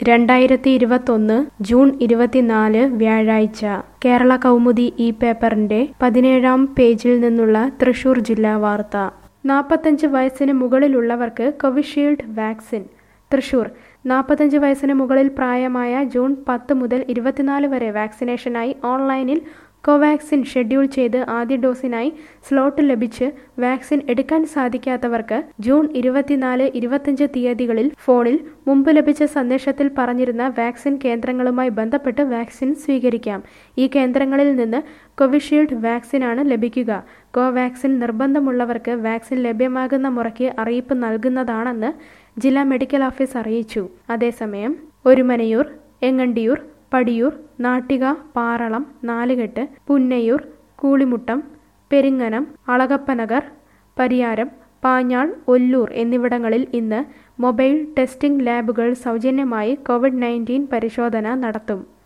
രണ്ടായിരത്തി ഇരുപത്തൊന്ന് ജൂൺ ഇരുപത്തിനാല് വ്യാഴാഴ്ച കേരള കൗമുദി ഈ പേപ്പറിന്റെ പതിനേഴാം പേജിൽ നിന്നുള്ള തൃശൂർ ജില്ലാ വാർത്ത നാൽപ്പത്തഞ്ച് വയസ്സിന് മുകളിലുള്ളവർക്ക് കോവിഷീൽഡ് വാക്സിൻ തൃശൂർ നാൽപ്പത്തഞ്ച് വയസ്സിന് മുകളിൽ പ്രായമായ ജൂൺ പത്ത് മുതൽ ഇരുപത്തിനാല് വരെ വാക്സിനേഷനായി ഓൺലൈനിൽ കോവാക്സിൻ ഷെഡ്യൂൾ ചെയ്ത് ആദ്യ ഡോസിനായി സ്ലോട്ട് ലഭിച്ച് വാക്സിൻ എടുക്കാൻ സാധിക്കാത്തവർക്ക് ജൂൺ ഇരുപത്തിനാല് ഇരുപത്തിയഞ്ച് തീയതികളിൽ ഫോണിൽ മുമ്പ് ലഭിച്ച സന്ദേശത്തിൽ പറഞ്ഞിരുന്ന വാക്സിൻ കേന്ദ്രങ്ങളുമായി ബന്ധപ്പെട്ട് വാക്സിൻ സ്വീകരിക്കാം ഈ കേന്ദ്രങ്ങളിൽ നിന്ന് കോവിഷീൽഡ് വാക്സിനാണ് ലഭിക്കുക കോവാക്സിൻ നിർബന്ധമുള്ളവർക്ക് വാക്സിൻ ലഭ്യമാകുന്ന മുറയ്ക്ക് അറിയിപ്പ് നൽകുന്നതാണെന്ന് ജില്ലാ മെഡിക്കൽ ഓഫീസ് അറിയിച്ചു അതേസമയം ഒരുമനയൂർ എങ്ങണ്ടിയൂർ പടിയൂർ നാട്ടിക പാറളം നാലുകെട്ട് പുന്നയൂർ കൂളിമുട്ടം പെരിങ്ങനം അളകപ്പനഗർ പരിയാരം പാഞ്ഞാൾ ഒല്ലൂർ എന്നിവിടങ്ങളിൽ ഇന്ന് മൊബൈൽ ടെസ്റ്റിംഗ് ലാബുകൾ സൗജന്യമായി കോവിഡ് നയൻറ്റീൻ പരിശോധന നടത്തും